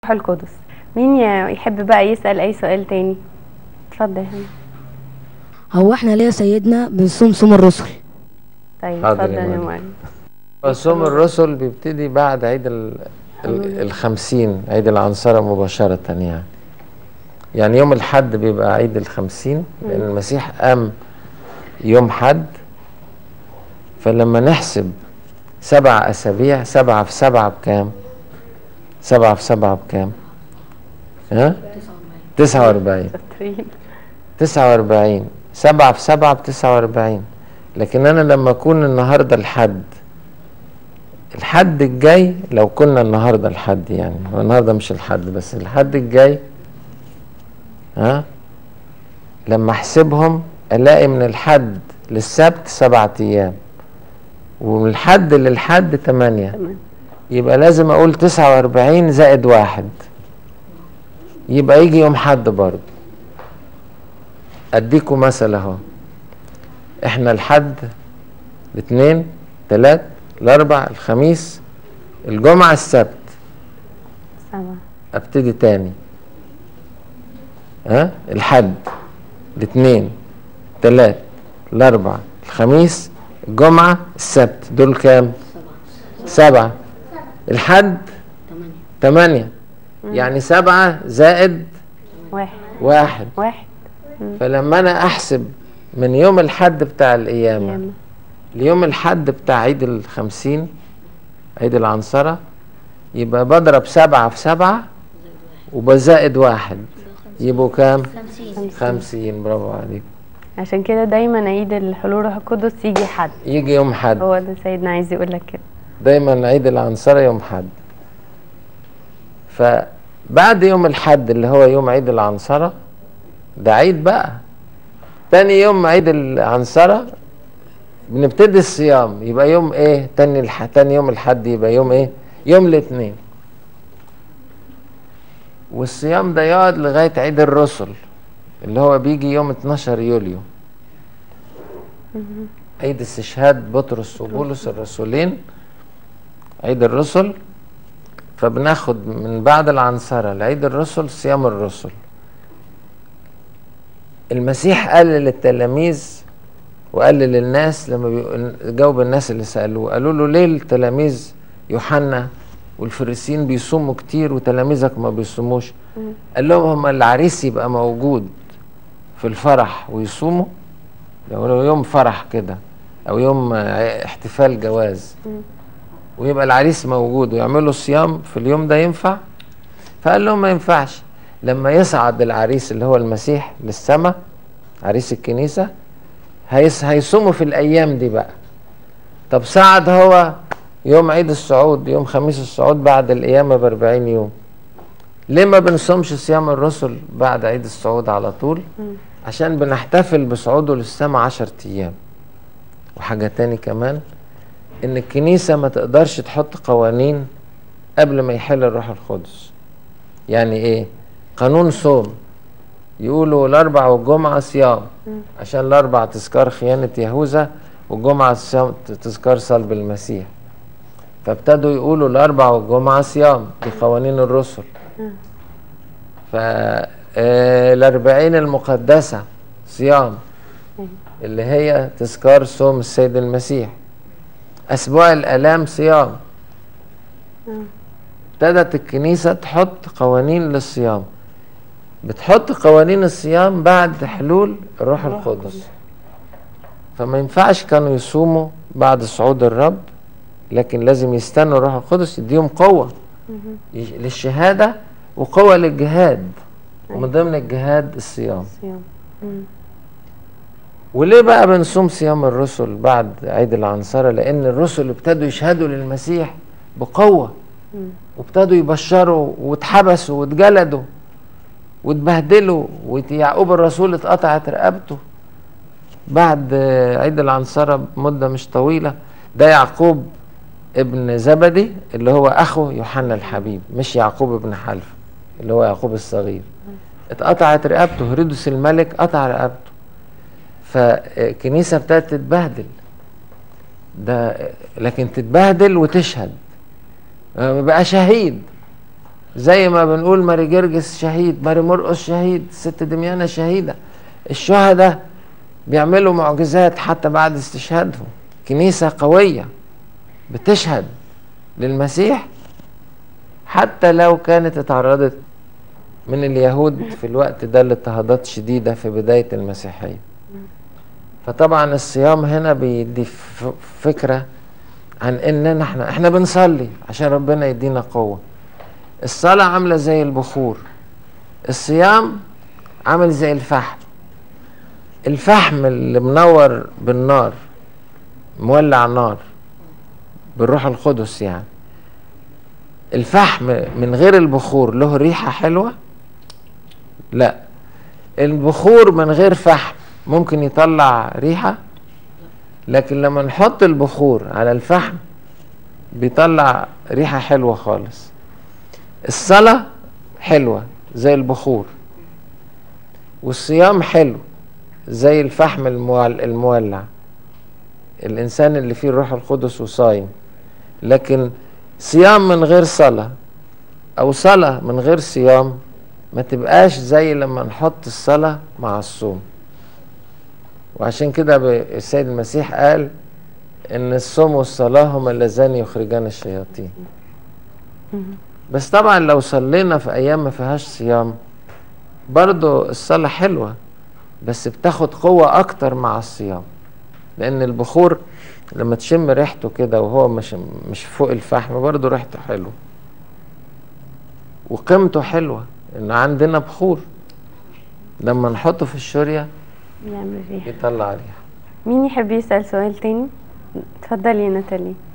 القدس مين ي- يحب بقى يسأل أي سؤال تاني اتفضل يا هند. هو احنا ليه يا سيدنا بنصوم صوم الرسل طيب حاضر يا اتفضل يا معلم. معلم صوم الرسل بيبتدي بعد عيد ال ال- الخمسين عيد العنصرة مباشرة يعني يعني يوم الحد بيبقى عيد الخمسين لأن المسيح قام يوم حد فلما نحسب سبع أسابيع سبعة في سبعة بكام؟ سبعة في سبعة بكام؟ ها؟ تسعة وأربعين شاطرين تسعة وأربعين سبعة في سبعة بتسعة وأربعين لكن أنا لما أكون النهاردة الحد الحد الجاي لو كنا النهاردة الحد يعني هو النهاردة مش الحد بس الحد الجاي ها لما أحسبهم ألاقي من الحد للسبت سبعة أيام ومن الحد للحد تمانية تمام يبقى لازم أقول تسعة وأربعين زائد واحد يبقى يجي يوم حد برضه اديكم مثل اهو احنا الحد الاثنين تلات الاربع الخميس الجمعة السبت سبعة ابتدي تاني ها الحد الاثنين تلات الاربع الخميس الجمعة السبت دول كام سبعة الحد تمانية يعني سبعة زائد واحد واحد واحد فلما انا احسب من يوم الحد بتاع القيامة ياما. ليوم الحد بتاع عيد الخمسين عيد العنصرة يبقى بضرب سبعة في سبعة وبزائد واحد يبقوا كام؟ خمسين برافو عليك عشان كده دايما عيد الحلول روح القدس يجي حد يجي يوم حد هو ده سيدنا عايز يقول لك كده دايما عيد العنصرة يوم حد فبعد يوم الحد اللي هو يوم عيد العنصرة ده عيد بقى تاني يوم عيد العنصرة بنبتدي الصيام يبقى يوم ايه تاني الح... تاني يوم الحد يبقى يوم ايه يوم الاثنين والصيام ده يقعد لغاية عيد الرسل اللي هو بيجي يوم 12 يوليو عيد استشهاد بطرس وبولس الرسولين عيد الرسل فبناخد من بعد العنصرة لعيد الرسل صيام الرسل المسيح قال للتلاميذ وقال للناس لما بي- جاوب الناس اللي سألوه قالوا له ليه التلاميذ يوحنا والفريسيين بيصوموا كتير وتلاميذك ما بيصوموش قال لهم هم العريس يبقى موجود في الفرح ويصوموا لو لو يوم فرح كده او يوم آه، احتفال جواز ويبقى العريس موجود ويعملوا صيام في اليوم ده ينفع فقال لهم ما ينفعش لما يصعد العريس اللي هو المسيح للسماء عريس الكنيسة هيس هيصوموا في الأيام دي بقى طب صعد هو يوم عيد الصعود يوم خميس الصعود بعد القيامة بأربعين يوم ليه ما بنصومش صيام الرسل بعد عيد الصعود على طول عشان بنحتفل بصعوده للسماء عشر أيام وحاجة تاني كمان ان الكنيسة ما تقدرش تحط قوانين قبل ما يحل الروح القدس يعني ايه قانون صوم يقولوا الاربع والجمعة صيام عشان الاربع تذكار خيانة يهوذا والجمعة صيام- تذكار صلب المسيح فابتدوا يقولوا الاربع والجمعة صيام دي قوانين الرسل ف آه، الاربعين المقدسة صيام اللي هي تذكار صوم السيد المسيح أسبوع الآلام صيام ابتدت الكنيسة تحط قوانين للصيام بتحط قوانين الصيام بعد حلول الروح القدس فما ينفعش كانوا يصوموا بعد صعود الرب لكن لازم يستنوا الروح القدس يديهم قوة يش- للشهادة وقوة للجهاد ومن ضمن الجهاد الصيام صيام وليه بقى بنصوم صيام الرسل بعد عيد العنصرة لأن الرسل ابتدوا يشهدوا للمسيح بقوة وابتدوا يبشروا واتحبسوا واتجلدوا واتبهدلوا ويعقوب الرسول اتقطعت رقبته بعد آه، عيد العنصرة بمدة مش طويلة ده يعقوب ابن زبدي اللي هو أخو يوحنا الحبيب مش يعقوب ابن حلف اللي هو يعقوب الصغير اتقطعت رقبته هيرودس الملك قطع رقبته فالكنيسة ابتدت تتبهدل ده لكن تتبهدل وتشهد آه، بقى شهيد زي ما بنقول ماري جرجس شهيد ماري مرقس شهيد ست دميانة شهيدة الشهداء بيعملوا معجزات حتى بعد استشهادهم كنيسة قوية بتشهد للمسيح حتى لو كانت اتعرضت من اليهود في الوقت ده لاضطهادات شديدة في بداية المسيحية فطبعا الصيام هنا بيدي ف- فكرة عن اننا احنا احنا بنصلي عشان ربنا يدينا قوة الصلاة عاملة زي البخور الصيام عامل زي الفحم الفحم اللي منور بالنار مولع نار بالروح القدس يعني الفحم من غير البخور له ريحة حلوة لا البخور من غير فحم ممكن يطلع ريحة لكن لما نحط البخور على الفحم بيطلع ريحة حلوة خالص الصلاة حلوة زي البخور والصيام حلو زي الفحم المول- المولع الإنسان اللي فيه الروح القدس وصايم لكن صيام من غير صلاة أو صلاة من غير صيام ما تبقاش زي لما نحط الصلاة مع الصوم وعشان كده ب- السيد المسيح قال إن الصوم والصلاة هما اللذان يخرجان الشياطين بس طبعا لو صلينا في أيام ما فيهاش صيام برضو الصلاة حلوة بس بتاخد قوة أكتر مع الصيام لأن البخور لما تشم ريحته كده وهو مش مش فوق الفحم برضه ريحته حلوه وقيمته حلوه ان عندنا بخور لما نحطه في الشوريه يعمل ريحة يطلع ريحه مين يحب يسأل سؤال تاني اتفضلي يا ناتالي